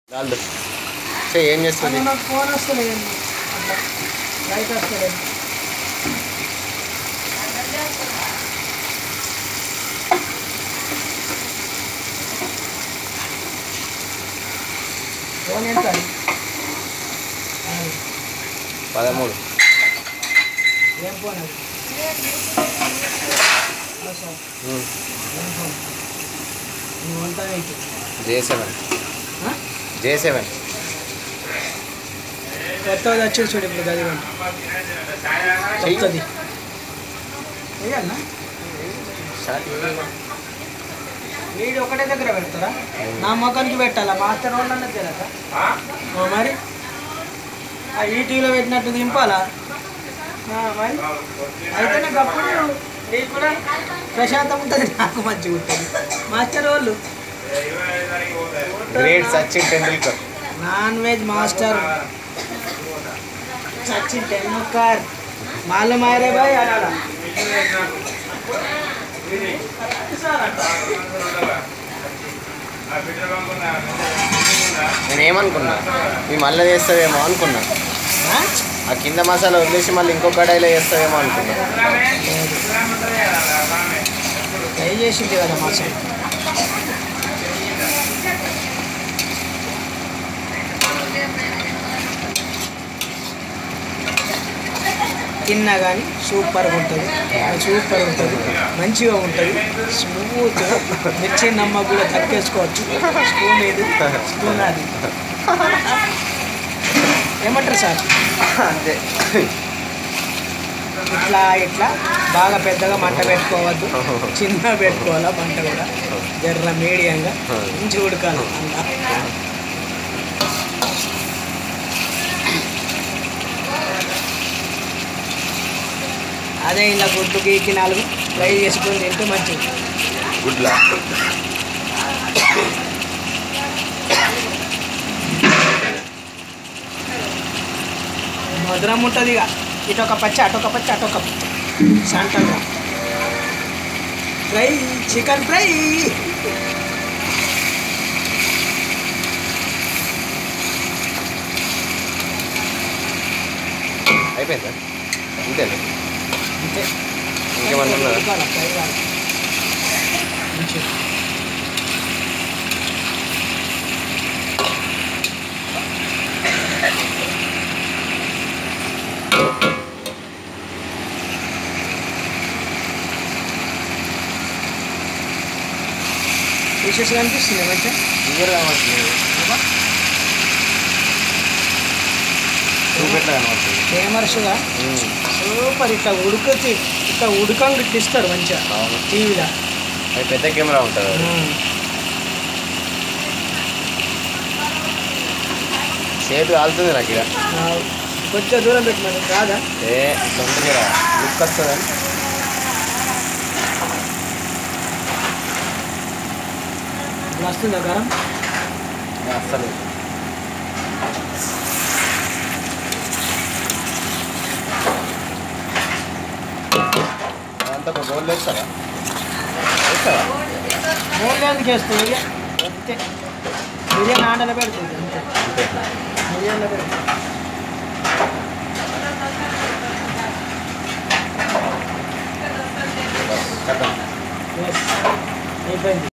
చాలు సే ఏం చేస్తుంది అది నాకు ఫోన్ వస్తలేదు అట్లా లైట్ వస్తలేదు ఫోన్ ఎంత అది? అది. పదమూడు ఏం ఫోన్ అది హలో సార్ ఉమ్. ఏం ఫోన్ నువ్వు వంట అయితే జే సెవెన్ జే సెవెన్ కొత్తది వచ్చి చూడు ఇప్పుడు గది వంట కొత్తది వేయాలనా వీడు ఒకటే దగ్గర పెడతారా నా మొఖానికి పెట్టాలా మాస్టర్ వాళ్ళన్న తెలియక ఓ మరి ఆ ఈటీవీలో పెట్టినట్టు దింపాలా ఆ, మరి అయితే నాకు అప్పుడు నీకు కూడా ప్రశాంతం ఉంటుంది నాకు మంచిగా ఉంటుంది మాస్టర్ వాళ్ళు great Sachin Tendulkar non veg master Sachin Tendulkar మాల మారే బాయ్ అనాలా నేను ఏమనుకున్నా మీ మళ్ళీ చేస్తావేమో అనుకున్నా ఆ? ఆ కింద మసాలా వదిలేసి మళ్ళీ ఇంకో కడాయిలో చేస్తావేమో అనుకున్నా ట్రై చేసింది కదా మాస్టర్ తిన్నా కానీ సూపర్గా ఉంటుంది సూపర్ ఉంటుంది మంచిగా ఉంటుంది స్మూత్గా మిర్చి నమ్మ కూడా తక్కేసుకోవచ్చు స్పూన్ ఇది స్పూన్ అది ఏమంటారు సార్ అంతే ఇట్లా ఇట్లా బాగా పెద్దగా మంట పెట్టుకోవద్దు చిన్న పెట్టుకోవాలా మంట కూడా జర్ర మీడియంగా మంచి ఉడకాలి అంతా అదే ఇలా గుడ్డు గీకి నాలుగు ఫ్రై చేసుకొని తింటే మంచిది గుడ్లా మధురం ఉంటుంది ఇక ఇటొక పచ్చ అటొక పచ్చ అటొక పచ్చ సంటగా ఫ్రై చికెన్ ఫ్రై అయిపోయిందా అంతేనా అంతే ఇంకేమన్నా ఉన్నదా ఉడకాలి, ఫ్రై కావాలి. మంచిగా ఫిషెస్ కనిపిస్తుంది మంచిగా క్లియర్ కనబడుతుంది చూపెట్లా కనబడుతుంది ఫేమర్స్గా ఉమ్. సూపర్ ఇట్లా ఉడుకుతి ఇట్లా ఉడకంగా ఇట్లా ఇస్తారు మంచిగా అవును టీవీలో అది పెద్ద కెమెరా ఉంటుంది అది. చేతి కాలుతుంది నాకు ఇక కొంచెం దూరం పెట్టినాను కాదా ఏ సొంతకి రా లుక్ వస్తుందని ఇప్పుడు వస్తుందా గరం అస్సలు అంతా ఒక గోల్ వేస్తారా వేస్తారా మూడు ఎందుకు వేస్తుంది ఇక అంతే బిర్యానీ ఆటలో పెడుతుంది అంతే అంతే బిర్యానీలో పెడుతుంది కథ Yes. అయిపోయింది